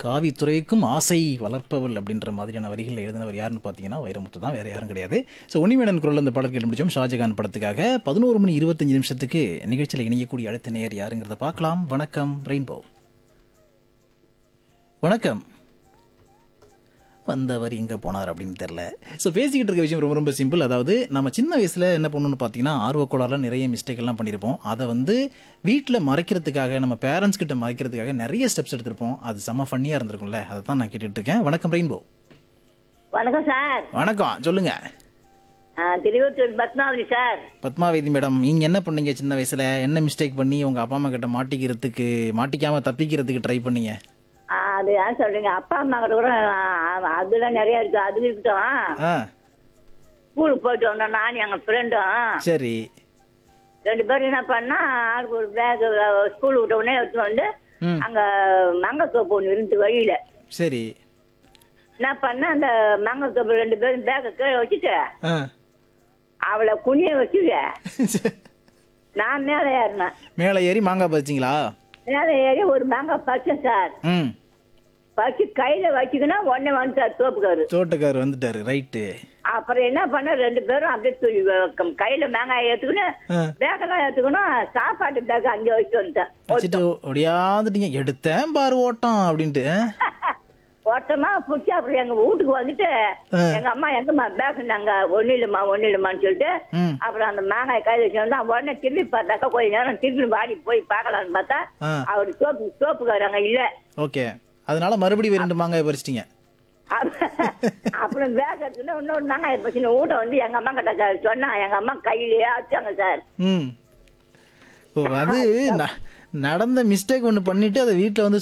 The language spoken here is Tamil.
காவித்துறைக்கும் ஆசை வளர்ப்பவள் அப்படின்ற மாதிரியான வரிகள் எழுதினவர் யாருன்னு பார்த்தீங்கன்னா வைரமுத்து தான் வேற யாரும் கிடையாது ஸோ உன்னிமேடன் குரல் அந்த படம் கேட்டு முடிச்சோம் ஷாஜகான் படத்துக்காக பதினோரு மணி இருபத்தஞ்சு நிமிஷத்துக்கு நிகழ்ச்சியில் இணையக்கூடிய அடுத்த நேர் யாருங்கிறத பார்க்கலாம் வணக்கம் ரெயின்போ வணக்கம் வந்தவர் எங்கே போனார் அப்படின்னு தெரில ஸோ பேசிக்கிட்டு இருக்க விஷயம் ரொம்ப ரொம்ப சிம்பிள் அதாவது நம்ம சின்ன வயசில் என்ன பண்ணணும்னு பார்த்தீங்கன்னா ஆர்வக்கோளாறுல நிறைய மிஸ்டேக் எல்லாம் பண்ணியிருப்போம் அதை வந்து வீட்டில் மறைக்கிறதுக்காக நம்ம பேரண்ட்ஸ் கிட்ட மறைக்கிறதுக்காக நிறைய ஸ்டெப்ஸ் எடுத்திருப்போம் அது செம்ம ஃபன்னியாக இருந்திருக்கும்ல அதை தான் நான் கேட்டுட்டு இருக்கேன் வணக்கம் ரெயின்போ வணக்கம் சார் வணக்கம் சொல்லுங்க ஆ, திருவத்தூர் பத்மாவதி சார் பத்மாவதி மேடம் நீங்கள் என்ன பண்ணீங்க சின்ன வயசில் என்ன மிஸ்டேக் பண்ணி உங்கள் அப்பா அம்மா கிட்ட மாட்டிக்கிறதுக்கு மாட்டிக்காம தப்பிக்கிறதுக்கு ட்ரை பண்ணீங்க ஆ, அது ஏன் சொல்றீங்க அப்பா அம்மா கிட்ட கூட ஆ, அதெல்லாம் நிறைய இருக்கு அது இருக்கட்டும் ஆ ஸ்கூலுக்கு போயிட்டு வந்தோம் நான் எங்க ஃப்ரெண்டும் சரி ரெண்டு பேரும் என்ன பண்ணா ஆளுக்கு ஒரு பேக் ஸ்கூல் விட்ட உடனே எடுத்து வந்து ம் அங்க மங்க சோப்பு ஒன்று இருந்து வழியில சரி என்ன பண்ண அந்த மங்க சோப்பு ரெண்டு பேரும் பேக்கை கீழே வச்சுட்டு ஆ அவளை குனிய வச்சுக்க நான் மேலே ஏறினேன் மேலே ஏறி மாங்காய் பறிச்சிங்களா மேலே ஏறி ஒரு மாங்காய் பறிச்சேன் சார் ம் பறிச்சு கையில வச்சுக்கினா உடனே வந்துட்டார் தோப்புக்காரு தோட்டக்கார் வந்துட்டாரு ரைட்டு அப்புறம் என்ன பண்ண ரெண்டு பேரும் அப்படியே தூக்கி வ- கையில மேங்காய் ஏத்துக்கணும் ஆ. பேக்கெல்லாம் ஏத்துக்கணும் சாப்பாட்டு பேக் அங்கே வச்சு வந்துட்டேன் வச்சுட்டு ஒடியாந்துட்டீங்க எடுத்தேன் பாரு ஓட்டம் அப்படின்ட்டு ஓட்டமா பிடிச்சி அப்புறம் எங்க வீட்டுக்கு வந்துட்டு ஆ. எங்க அம்மா எங்கம்மா பேக் நாங்க ஒண்ணு இல்லம்மா ஒண்ணு இல்லம்மான்னு சொல்லிட்டு ம் அப்புறம் அந்த மாங்காய் கையில வச்சு வந்தா உடனே திரும்பி பார்த்தாக்கா கொஞ்ச நேரம் திரும்பி வாடி போய் பார்க்கலாம்னு பார்த்தா ஆ அவர் சோப்பு சோப்புக்காரங்க இல்ல ஓகே அதனால மறுபடியும் ரெண்டு மாங்காய் பறிச்சிட்டீங்க அப்புறம் பேக் எடுத்துன்னு இன்னொரு மாங்காய் பச்சு வீட்டை வந்து எங்க அம்மா கிட்ட சொன்னா எங்க அம்மா கையிலேயே வச்சாங்க சார் ம் ஓ அது ந- நடந்த மிஸ்டேக் ஒன்று பண்ணிட்டு அதை வீட்டில் வந்து